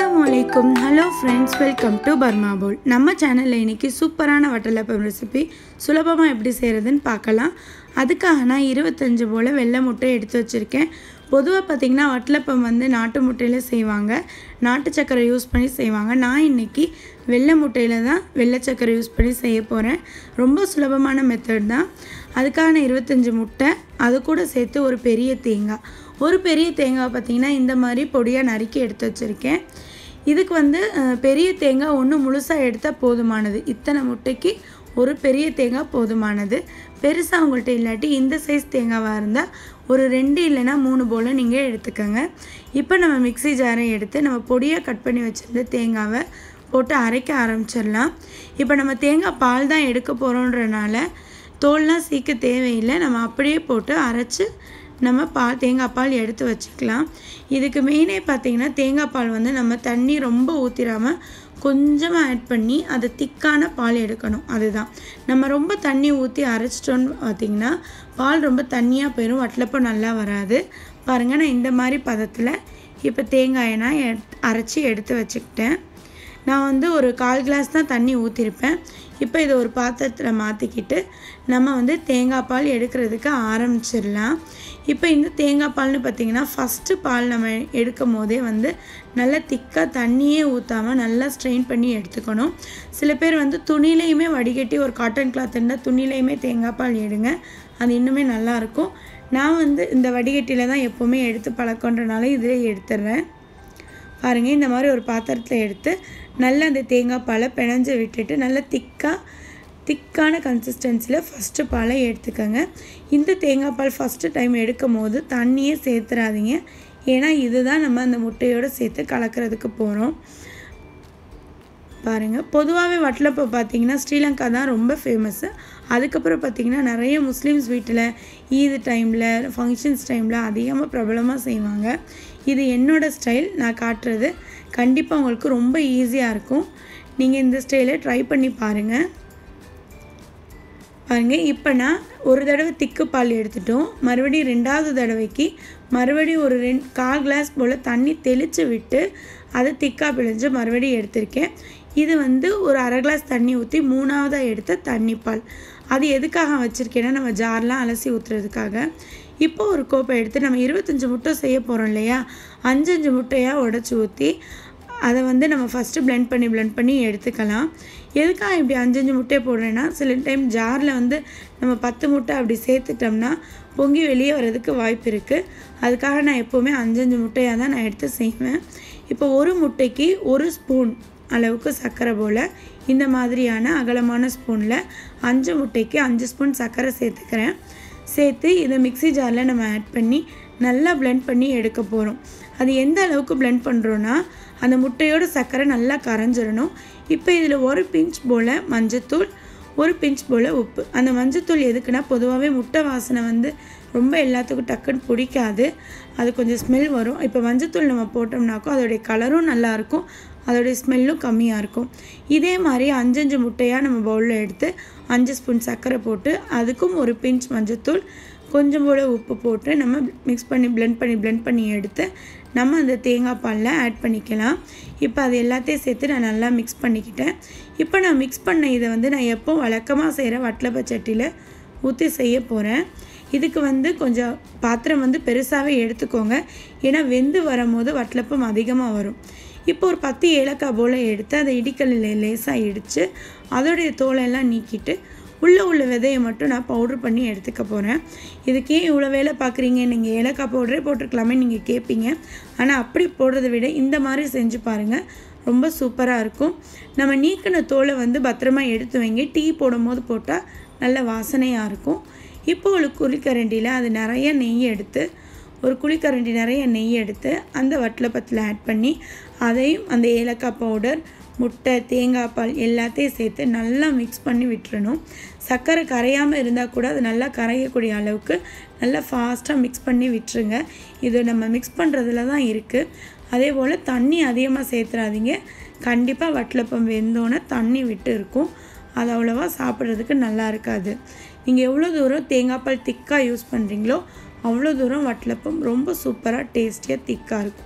அஸ்ஸலாமு அலைக்கும் hello friends welcome to பர்மா போல் நம்ம சேனலில் இன்றைக்கி சூப்பரான வட்டலப்பம் ரெசிபி சுலபமாக எப்படி செய்கிறதுன்னு பார்க்கலாம் அதுக்காக நான் இருபத்தஞ்சு போல் வெள்ளை முட்டை எடுத்து வச்சுருக்கேன் பொதுவாக பார்த்திங்கன்னா வட்டலப்பம் வந்து நாட்டு முட்டையில் செய்வாங்க நாட்டு சக்கரை யூஸ் பண்ணி செய்வாங்க நான் இன்றைக்கி வெள்ளை முட்டையில் தான் வெள்ளை சக்கரை யூஸ் பண்ணி செய்ய போகிறேன் ரொம்ப சுலபமான மெத்தட் தான் அதுக்கான இருபத்தஞ்சி முட்டை அது கூட சேர்த்து ஒரு பெரிய தேங்காய் ஒரு பெரிய தேங்காய் பார்த்திங்கன்னா இந்த மாதிரி பொடியாக நறுக்கி எடுத்து வச்சுருக்கேன் இதுக்கு வந்து அஹ், பெரிய தேங்காய் ஒன்று முழுசாக எடுத்தால் போதுமானது இத்தனை முட்டைக்கு ஒரு பெரிய தேங்காய் போதுமானது பெருசாக உங்கள்கிட்ட இல்லாட்டி இந்த சைஸ் தேங்காவாக இருந்தால் ஒரு ரெண்டு இல்லைன்னா மூணு போல் நீங்கள் எடுத்துக்கோங்க இப்போ நம்ம மிக்ஸி ஜாரை எடுத்து நம்ம பொடியாக கட் பண்ணி வச்சுருந்த தேங்காவை போட்டு அரைக்க ஆரம்பிச்சிடலாம் இப்போ நம்ம தேங்காய் பால் தான் எடுக்க போகிறோன்றனால தோல்லாம் சீக்க தேவையில்லை நம்ம அப்படியே போட்டு அரைச்சி நம்ம பால் தேங்காய் பால் எடுத்து வச்சுக்கலாம் இதுக்கு மெயினே பார்த்தீங்கன்னா தேங்காய் பால் வந்து நம்ம தண்ணி ரொம்ப ஊற்றிடாமல் கொஞ்சமாக ஆட் பண்ணி அது திக்கான பால் எடுக்கணும் அதுதான் நம்ம ரொம்ப தண்ணி ஊற்றி அரைச்சிட்டோன்னு பார்த்தீங்கன்னா பால் ரொம்ப தண்ணியாக போயிடும் வட்டலப்பம் நல்லா வராது பாருங்கள் நான் இந்த மாதிரி பதத்தில் இப்போ தேங்காயை நான் எட்- அரைச்சி எடுத்து வச்சுக்கிட்டேன் நான் வந்து ஒரு கால் கிளாஸ் தான் தண்ணி ஊற்றிருப்பேன் இப்போ இதை ஒரு பாத்திரத்தில் மாற்றிக்கிட்டு நம்ம வந்து தேங்காய் பால் எடுக்கிறதுக்கு ஆரம்பிச்சிடலாம் இப்போ இந்த தேங்காய் பால்னு பார்த்திங்கன்னா ஃபஸ்ட்டு பால் நம்ம எடுக்கும் போதே வந்து நல்லா திக்காக தண்ணியே ஊற்றாமல் நல்லா ஸ்ட்ரெயின் பண்ணி எடுத்துக்கணும் சில பேர் வந்து துணிலையுமே வடிகட்டி ஒரு காட்டன் கிளாத் இருந்தால் துணிலையுமே தேங்காய் பால் எடுங்க அது இன்னுமே நல்லாயிருக்கும் நான் வந்து இந்த வடிகட்டியில் தான் எப்போவுமே எடுத்து பழக்கன்றனால இதிலே எடுத்துடுறேன் பாருங்கள் இந்த மாதிரி ஒரு பாத்திரத்தில் எடுத்து நல்லா அந்த தேங்காய் பாலை பிணைஞ்சு விட்டுட்டு நல்லா திக்காக திக்கான கன்சிஸ்டன்சியில் ஃபஸ்ட்டு பாலை எடுத்துக்கோங்க இந்த தேங்காய் பால் ஃபஸ்ட்டு டைம் எடுக்கும் போது தண்ணியே சேர்த்துறாதீங்க ஏன்னா இதுதான் நம்ம அந்த முட்டையோடு சேர்த்து கலக்கிறதுக்கு போகிறோம் பாருங்கள் பொதுவாகவே வட்டலப்போ பார்த்தீங்கன்னா ஸ்ரீலங்கா தான் ரொம்ப ஃபேமஸ்ஸு அதுக்கப்புறம் பார்த்தீங்கன்னா நிறைய முஸ்லீம்ஸ் வீட்டில் ஈது டைமில் ஃபங்க்ஷன்ஸ் டைமில் அதிகமாக பிரபலமாக செய்வாங்க இது என்னோட ஸ்டைல் நான் காட்டுறது கண்டிப்பாக உங்களுக்கு ரொம்ப ஈஸியாக இருக்கும் நீங்கள் இந்த ஸ்டைலை ட்ரை பண்ணி பாருங்கள் பாருங்க இப்போ நான் ஒரு தடவை திக்கு பால் எடுத்துட்டோம் மறுபடியும் ரெண்டாவது தடவைக்கு மறுபடியும் ஒரு ரெண்டு கால் கிளாஸ் போல் தண்ணி தெளித்து விட்டு அதை திக்காக பிழிஞ்சு மறுபடியும் எடுத்திருக்கேன் இது வந்து ஒரு அரை கிளாஸ் தண்ணி ஊற்றி மூணாவதாக எடுத்த தண்ணி பால் அது எதுக்காக வச்சுருக்கேன்னா நம்ம ஜார்லாம் அலசி ஊற்றுறதுக்காக இப்போ ஒரு கோப்பை எடுத்து நம்ம இருபத்தஞ்சி முட்டை செய்ய போகிறோம் இல்லையா அஞ்சு அஞ்சு முட்டையாக உடச்சி ஊற்றி அதை வந்து நம்ம ஃபஸ்ட்டு blend பண்ணி blend பண்ணி எடுத்துக்கலாம் எதுக்காக இப்படி அஞ்சஞ்சு முட்டையை போடுறேன்னா சில டைம் ஜாரில் வந்து நம்ம பத்து முட்டை அப்படி சேர்த்துட்டோம்னா பொங்கி வெளியே வர்றதுக்கு வாய்ப்பு இருக்குது அதுக்காக நான் எப்போவுமே அஞ்சஞ்சு முட்டையாக தான் நான் எடுத்து செய்வேன் இப்போ ஒரு முட்டைக்கு ஒரு ஸ்பூன் அளவுக்கு சர்க்கரை போல் இந்த மாதிரியான அகலமான ஸ்பூனில் அஞ்சு முட்டைக்கு அஞ்சு ஸ்பூன் சர்க்கரை சேர்த்துக்கிறேன் சேர்த்து இதை மிக்ஸி ஜாரில் நம்ம ஆட் பண்ணி நல்லா blend பண்ணி எடுக்க போகிறோம் அது எந்த அளவுக்கு blend பண்ணுறோன்னா அந்த முட்டையோட சர்க்கரை நல்லா கரைஞ்சிடணும் இப்போ இதில் ஒரு பிஞ்ச் போல் மஞ்சத்தூள் ஒரு பிஞ்ச் போல் உப்பு அந்த மஞ்சத்தூள் எதுக்குன்னா பொதுவாகவே முட்டை வாசனை வந்து ரொம்ப எல்லாத்துக்கும் டக்குன்னு பிடிக்காது அது கொஞ்சம் ஸ்மெல் வரும் இப்போ மஞ்சத்தூள் நம்ம போட்டோம்னாக்கோ அதோடைய கலரும் நல்லாயிருக்கும் அதோடைய ஸ்மெல்லும் கம்மியாக இருக்கும் இதே மாதிரி அஞ்சஞ்சு முட்டையாக நம்ம பவுலில் எடுத்து அஞ்சு ஸ்பூன் சர்க்கரை போட்டு அதுக்கும் ஒரு பிஞ்ச் மஞ்சத்தூள் கொஞ்சம் போல் உப்பு போட்டு நம்ம மிக்ஸ் பண்ணி blend பண்ணி blend பண்ணி எடுத்து நம்ம அந்த தேங்காய் பாலில் ஆட் பண்ணிக்கலாம் இப்போ அது எல்லாத்தையும் சேர்த்து நான் நல்லா மிக்ஸ் பண்ணிக்கிட்டேன் இப்போ நான் மிக்ஸ் பண்ண இதை வந்து நான் எப்போ வழக்கமாக செய்கிற வட்டலப்ப சட்டியில் ஊற்றி செய்ய போகிறேன் இதுக்கு வந்து கொஞ்சம் பாத்திரம் வந்து பெருசாகவே எடுத்துக்கோங்க ஏன்னா வெந்து வரும்போது வட்டலப்பம் அதிகமாக வரும் இப்போ ஒரு பத்து ஏலக்காய் போல் எடுத்து அதை இடிக்கல்லில் லேசாக இடித்து அதோடைய தோலெல்லாம் நீக்கிட்டு உள்ளே உள்ள விதையை மட்டும் நான் பவுட்ரு பண்ணி எடுத்துக்க போகிறேன் இதுக்கு ஏன் இவ்வளோ வேலை பார்க்குறீங்க நீங்கள் ஏலக்காய் பவுடரே போட்டிருக்கலாமே நீங்கள் கேட்பீங்க ஆனால் அப்படி போடுறதை விட இந்த மாதிரி செஞ்சு பாருங்கள் ரொம்ப சூப்பராக இருக்கும் நம்ம நீக்கின தோலை வந்து பத்திரமா எடுத்து வைங்க டீ போடும்போது போட்டால் நல்ல வாசனையாக இருக்கும் இப்போ ஒரு குழிக்கரண்டியில் அது நிறைய நெய் எடுத்து ஒரு குழிக்கரண்டி நிறைய நெய் எடுத்து அந்த வட்டலப்பத்தில் ஆட் பண்ணி அதையும் அந்த ஏலக்காய் பவுடர் முட்டை தேங்காய் பால் எல்லாத்தையும் சேர்த்து நல்லா மிக்ஸ் பண்ணி விட்டுறணும் சர்க்கரை கரையாமல் இருந்தால் கூட அது நல்லா கரையக்கூடிய அளவுக்கு நல்லா ஃபாஸ்ட்டாக மிக்ஸ் பண்ணி விட்டுருங்க இது நம்ம மிக்ஸ் பண்ணுறதுல தான் இருக்குது அதே போல் தண்ணி அதிகமாக சேர்த்துறாதீங்க கண்டிப்பாக வட்டலப்பம் வெந்தோன்னே தண்ணி விட்டு இருக்கும் அது அவ்வளோவா சாப்பிட்றதுக்கு நல்லா இருக்காது நீங்கள் எவ்வளோ தூரம் தேங்காய் பால் திக்காக யூஸ் பண்ணுறீங்களோ அவ்வளோ தூரம் வட்டலப்பம் ரொம்ப சூப்பராக டேஸ்டியாக திக்காக இருக்கும்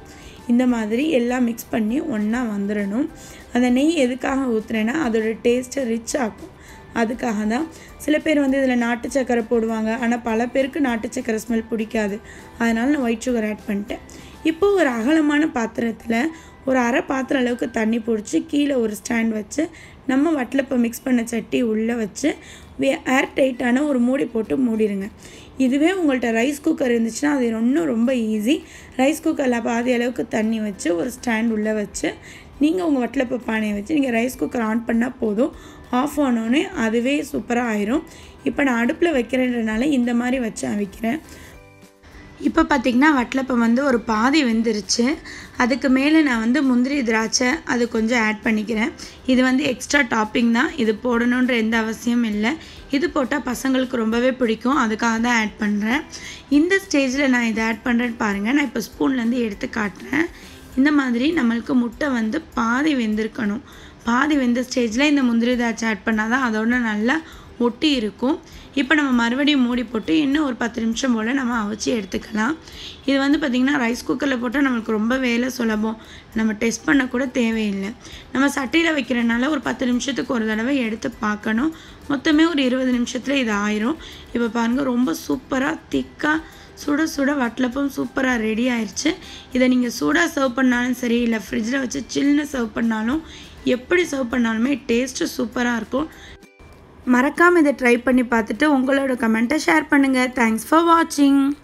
இந்த மாதிரி எல்லாம் மிக்ஸ் பண்ணி ஒன்றா வந்துடணும் அந்த நெய் எதுக்காக ஊற்றுறேன்னா அதோட டேஸ்ட்டை ரிச் ஆக்கும் அதுக்காக தான் சில பேர் வந்து இதில் நாட்டு சக்கரை போடுவாங்க ஆனால் பல பேருக்கு நாட்டு சக்கரை ஸ்மெல் பிடிக்காது அதனால் நான் ஒயிட் சுகர் ஆட் பண்ணிட்டேன் இப்போது ஒரு அகலமான பாத்திரத்தில் ஒரு அரை பாத்திரம் அளவுக்கு தண்ணி பிடிச்சி கீழே ஒரு ஸ்டாண்ட் வச்சு நம்ம வட்டலப்பை மிக்ஸ் பண்ண சட்டி உள்ளே வச்சு ஏர் டைட்டான ஒரு மூடி போட்டு மூடிடுங்க இதுவே உங்கள்கிட்ட ரைஸ் குக்கர் இருந்துச்சுன்னா அது இன்னும் ரொம்ப ஈஸி ரைஸ் குக்கரில் பாதி அளவுக்கு தண்ணி வச்சு ஒரு ஸ்டாண்ட் உள்ளே வச்சு நீங்கள் உங்கள் வட்டலப்பை பானையை வச்சு நீங்கள் ரைஸ் குக்கர் ஆன் பண்ணால் போதும் ஆஃப் ஆனோடனே அதுவே சூப்பராக ஆயிரும் இப்போ நான் அடுப்பில் வைக்கிறேன்றனால இந்த மாதிரி வச்சு அவிக்கிறேன் இப்போ பார்த்திங்கன்னா வட்டலப்பம் வந்து ஒரு பாதி வெந்துருச்சு அதுக்கு மேலே நான் வந்து முந்திரி திராட்சை அது கொஞ்சம் ஆட் பண்ணிக்கிறேன் இது வந்து எக்ஸ்ட்ரா டாப்பிங் தான் இது போடணுன்ற எந்த அவசியம் இல்லை இது போட்டால் பசங்களுக்கு ரொம்பவே பிடிக்கும் அதுக்காக தான் ஆட் பண்ணுறேன் இந்த ஸ்டேஜில் நான் இதை ஆட் பண்ணுறேன்னு பாருங்கள் நான் இப்போ ஸ்பூன்லேருந்து எடுத்து காட்டுறேன் இந்த மாதிரி நம்மளுக்கு முட்டை வந்து பாதி வெந்திருக்கணும் பாதி வெந்த ஸ்டேஜில் இந்த முந்திரி திராட்சை ஆட் பண்ணால் தான் அதோட நல்லா ஒட்டி இருக்கும் இப்போ நம்ம மறுபடியும் மூடி போட்டு இன்னும் ஒரு பத்து நிமிஷம் போல் நம்ம அவிச்சு எடுத்துக்கலாம் இது வந்து பார்த்திங்கன்னா ரைஸ் குக்கரில் போட்டால் நம்மளுக்கு ரொம்ப வேலை சுலபம் நம்ம டெஸ்ட் பண்ண கூட தேவையில்லை நம்ம சட்டியில் வைக்கிறனால ஒரு பத்து நிமிஷத்துக்கு ஒரு தடவை எடுத்து பார்க்கணும் மொத்தமே ஒரு இருபது நிமிஷத்தில் இது ஆயிரும் இப்போ பாருங்கள் ரொம்ப சூப்பராக திக்காக சுட சுட வட்டலப்பம் சூப்பராக ரெடி ஆயிடுச்சு இதை நீங்கள் சூடாக சர்வ் பண்ணாலும் சரி இல்லை ஃப்ரிட்ஜில் வச்சு சில்லுன்னு சர்வ் பண்ணாலும் எப்படி சர்வ் பண்ணாலுமே டேஸ்ட்டு சூப்பராக இருக்கும் மறக்காமல் இதை ட்ரை பண்ணி பார்த்துட்டு உங்களோட கமெண்ட்டை ஷேர் பண்ணுங்கள் தேங்க்ஸ் ஃபார் வாட்சிங்